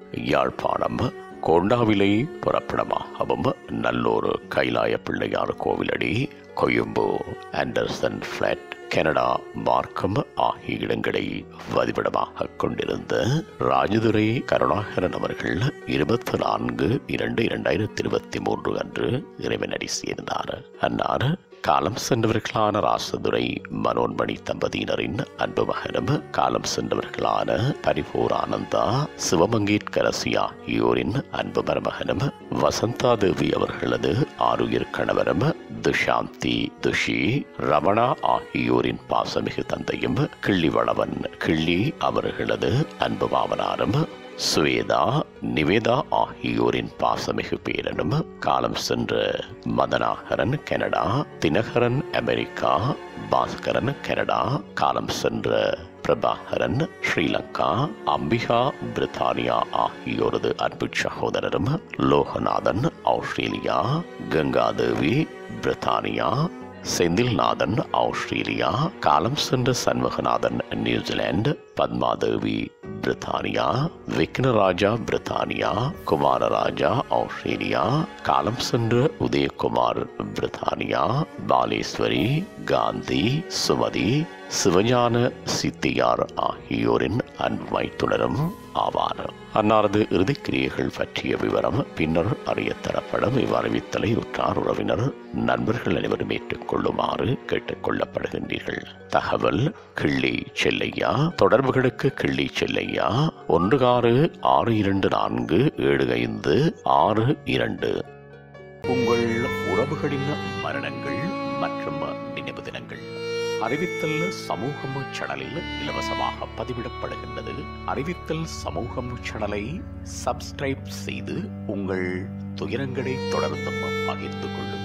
யாழ்ப்பாணம் கோண்டாவிலை புறப்படமாகவும் நல்லூர் கைலாய பிள்ளையார் கோவிலடி Colombo Anderson flat Canada Markham ஆகிய இடங்களை வதிவிடமாக கொண்டிருந்த ராஜதுரை கருணாகரன் அவர்கள் இருபத்தி நான்கு இரண்டு இரண்டாயிரத்தி இருபத்தி மூன்று அன்று இறைவனடி சேர்ந்தார் அன்னார் காலம் சென்றவர்களான ராசதுரை மனோன்மணி தம்பதியினரின் அன்பு மகனும் காலம் சென்றவர்களான பரிபூர் ஆனந்தா சிவமங்கேட்கரசி ஆகியோரின் அன்பு மருமகனும் வசந்தா தேவி அவர்களது ஆருயிர் கணவரும் துஷாந்தி துஷி ரமணா ஆகியோரின் பாசமிகு தந்தையும் கிள்ளிவளவன் கிள்ளி அவர்களது அன்பு மாமனாரும் சுவேதா நிவேதா ஆகியோரின் பாசமிகு பேரனும் காலம் சென்ற Madhanakaran Canada Thinakaran America Baskaran Canada காலம் சென்ற பிரபாகரன் ஸ்ரீலங்கா அம்பிகா பிரித்தானியா ஆகியோரது அன்பு சகோதரரும் லோகநாதன் ஆஸ்திரேலியா கங்காதேவி பிரித்தானியா செந்தில்நாதன் ஆஸ்திரேலியா காலம் சென்ற சண்முகநாதன் நியூசிலாந்து பத்மாதேவி பிரித்தானியா விக்னராஜா பிரித்தானியா குமாரராஜா ஆஸ்திரேலியா காலம் சென்ற உதயகுமார் பிரித்தானியா பாலேஸ்வரி காந்தி சுமதி சிவஞான சித்தியார் ஆகியோரின் அன்பை தொடரும் ஆவார் அன்னாரது இறுதிக்கிரியைகள் பற்றிய விவரம் பின்னர் அறியத் தரப்படும் இவ்வறிவித்தலை உற்றார் உறவினர் நண்பர்கள் அனைவரும் ஏற்றுக்கொள்ளுமாறு கேட்டுக் கொள்ளப்படுகின்றீர்கள் தகவல் கிள்ளி செல்லையா தொடர்புகளுக்கு கிள்ளி செல்லையா ஒன்று ஆறு ஆறு இரண்டு நான்கு ஏழு ஐந்து ஆறு இரண்டு உங்கள் உறவுகளின் மரணங்கள் மற்றும் நினைவு தினங்கள் அறிவித்தல் சமூகம் சேனலில் இலவசமாக பதிவிடப்படுகின்றது அறிவித்தல் சமூகம் சேனலை சப்ஸ்கிரைப் செய்து உங்கள் துயரங்களை தொடர்ந்தும் பகிர்ந்து கொள்ளுங்கள்